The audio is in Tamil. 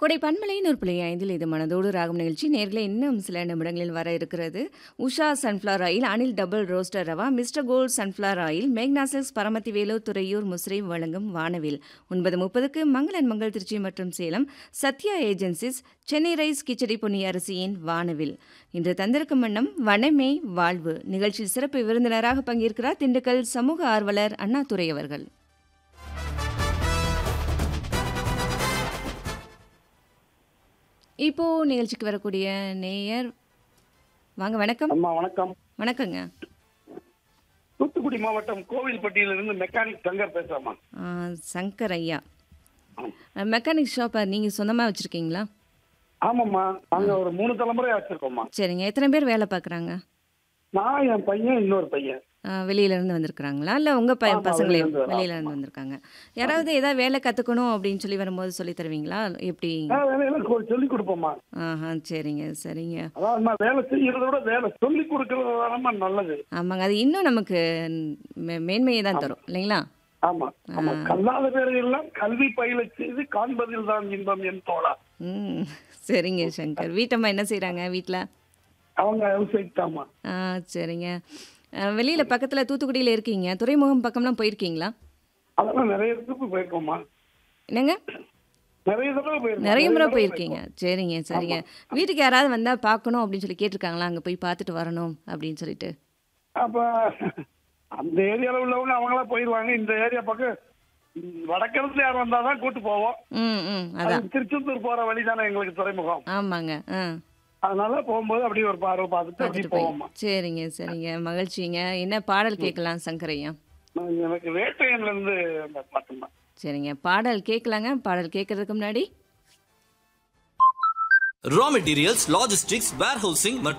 கொடை பன்மலை நூற்புள்ளி ஐந்தில் இது மனதோடு ராகம் நிகழ்ச்சி நேர்களை இன்னும் சில நிமிடங்களில் வர இருக்கிறது Usha sunflower oil Anil double roaster rava mister gold sunflower oil மேக்னாசிக்ஸ் பரமத்தி வேலூர் துறையூர் முஸ்ரீம் வழங்கும் வானவில் ஒன்பது முப்பதுக்கு மங்களன் மங்கள் திருச்சி மற்றும் சேலம் சத்யா ஏஜென்சிஸ் சென்னை ரைஸ் கிச்சடி பொன்னி அரிசியின் வானவில் இன்று தந்திருக்கும் வண்ணம் வனமே வாழ்வு நிகழ்ச்சியில் சிறப்பு விருந்தினராக பங்கேற்கிறார் திண்டுக்கல் சமூக ஆர்வலர் அண்ணாதுரை அவர்கள் இப்போ நிகழ்ச்சிக்கு வரக்கூடிய நேயர் வாங்க வணக்கம் அம்மா வணக்கம் வணக்கங்க தூத்துக்குடி மாவட்டம் கோவில்பட்டியிலிருந்து மெக்கானிக் சங்கர் பேசுறேம்மா ஆ, சங்கர் ஐயா மெக்கானிக் ஷாப்பை நீங்கள் சொந்தமாக வச்சுருக்கீங்களா ஆமாம்மா நாங்க ஒரு மூணு தலைமுறையா வச்சிருக்கோம்மா சரிங்க எத்தனை பேர் வேலை பார்க்குறாங்க நான் என் பையன் இன்னொரு பையன் வெளியிலேருந்து வந்திருக்கிறாங்களா இல்லை உங்கள் ப ஆமா, பசங்களையும் வெளியில இருந்து வெளியிலேருந்து வந்திருக்காங்க யாராவது ஏதாவது வேலை கற்றுக்கணும் அப்படின்னு சொல்லி வரும்போது சொல்லி தருவீங்களா எப்படி நான் வேலையெல்லாம் கொ- சொல்லி கொடுப்போம்மா ஆஹா சரிங்க சரிங்க அதாவது நான் வேலை செய்யறத விட வேலை சொல்லி கொடுக்கறது தானம்மா நல்லது ஆமாங்க அது இன்னும் நமக்கு மே- மேன்மையை தான் தரும் இல்லைங்களா ஆமா ஆமா கல்லாத பேரை எல்லாம் கல்வி பயில செய்து காண்பதில் தான் இன்பம் என் தோழா ம் சரிங்க சங்கர் வீட்டம்மா என்ன செய்கிறாங்க வீட்டில் அவங்க விவசாயித்தாம்மா ஆ சரிங்க வெளியில் பக்கத்தில் தூத்துக்குடியில் இருக்கீங்க துறைமுகம் பக்கம்லாம் போயிருக்கீங்களா அதெல்லாம் நிறைய இடத்துக்கு போயிருக்கோம்மா என்னங்க நிறைய தடவை போயிருக்கோம் நிறைய முறை தடவை போயிருக்கீங்க சரிங்க சரிங்க வீட்டுக்கு யாராவது வந்தால் பார்க்கணும் அப்படின்னு சொல்லி கேட்டிருக்காங்களா அங்கே போய் பார்த்துட்டு வரணும் அப்படின்னு சொல்லிட்டு அப்ப அந்த ஏரியால உள்ளவங்க அவங்களா போயிடுவாங்க இந்த ஏரியா பக்கம் ம், வடக்கிழத்துல யார் வந்தாதான் கூட்டு போவோம் ம் ம் அதான் அது திருச்செந்தூர் போற வழி தானே எங்களுக்கு துறைமுகம் ஆமாங்க ஆ அதனால போகும்போது அப்படியே ஒரு பார்வை பார்த்துட்டு அப்படியே பார்த்துட்டு போய் போவோம்மா சரிங்க சரிங்க மகிழ்ச்சிங்க என்ன பாடல் கேட்கலாம் சங்கரையா நான் எனக்கு வேட்டையன்ல இருந்து அந்த பாட்டுமா சரிங்க பாடல் கேட்கலாங்க பாடல் கேட்கறதுக்கு முன்னாடி ரா மெட்டீரியல்ஸ் லாஜிஸ்டிக்ஸ் வேர்ஹவுசிங் மற்றும்